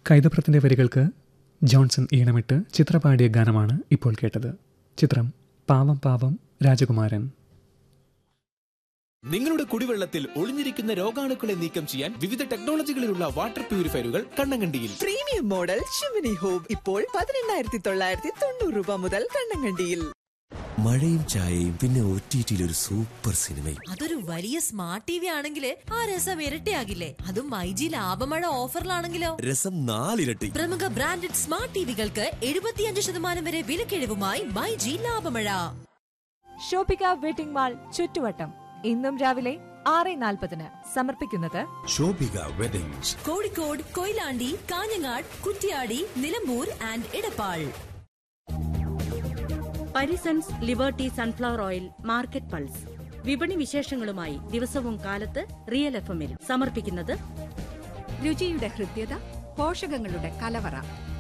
കൈതപ്രത്തിന്റെ വരികൾക്ക് ജോൺസൺ ഈണമിട്ട് ചിത്ര പാടിയ ഗാനമാണ് ഇപ്പോൾ കേട്ടത് ചിത്രം പാവം പാവം രാജകുമാരൻ നിങ്ങളുടെ കുടിവെള്ളത്തിൽ ഒളിഞ്ഞിരിക്കുന്ന രോഗാണുക്കളെ നീക്കം ചെയ്യാൻ വിവിധ ടെക്നോളജികളിലുള്ള വാട്ടർ പ്യൂരിഫയറുകൾ കണ്ണങ്കണ്ടിയിൽ പ്രീമിയം മോഡൽ ഷിമിനി ഹോം ഇപ്പോൾ പതിനെണ്ണായിരത്തി തൊള്ളായിരത്തി തൊണ്ണൂറ് രൂപ മുതൽ കണ്ണങ്കണ്ടിയിൽ മഴയും ചായയും പിന്നെ ഒ ടി ടിയിൽ ഒരു സൂപ്പർ സിനിമയും അതൊരു വലിയ സ്മാർട്ട് ടി വി ആണെങ്കിൽ ആ രസം ഇരട്ടിയാകില്ലേ അതും മൈജി ലാഭമഴ ഓഫറിലാണെങ്കിലോ രസം നാലിരട്ടി പ്രമുഖ ബ്രാൻഡഡ് സ്മാർട്ട് ടിവികൾക്ക് എഴുപത്തിയഞ്ച് ശതമാനം വരെ വിലക്കിഴിവുമായി മൈജി ലാഭമഴ ഷോപ്പിക വെഡിംഗ് മാൾ ചുറ്റുവട്ടം ഇന്നും രാവിലെ ആറ് നാൽപ്പതിന് സമർപ്പിക്കുന്നത് Shobhika weddings Kozhikode Koyilandy Kanhangad Kuttiady Nilambur and Edappal Parisons liberty sunflower oil market pulse വിപണി വിശേഷങ്ങളുമായി ദിവസവും കാലത്ത് റിയൽ എഫ് എമ്മിൽ സമർപ്പിക്കുന്നത് രുചിയുടെ ഹൃദ്യത പോഷകങ്ങളുടെ കലവറ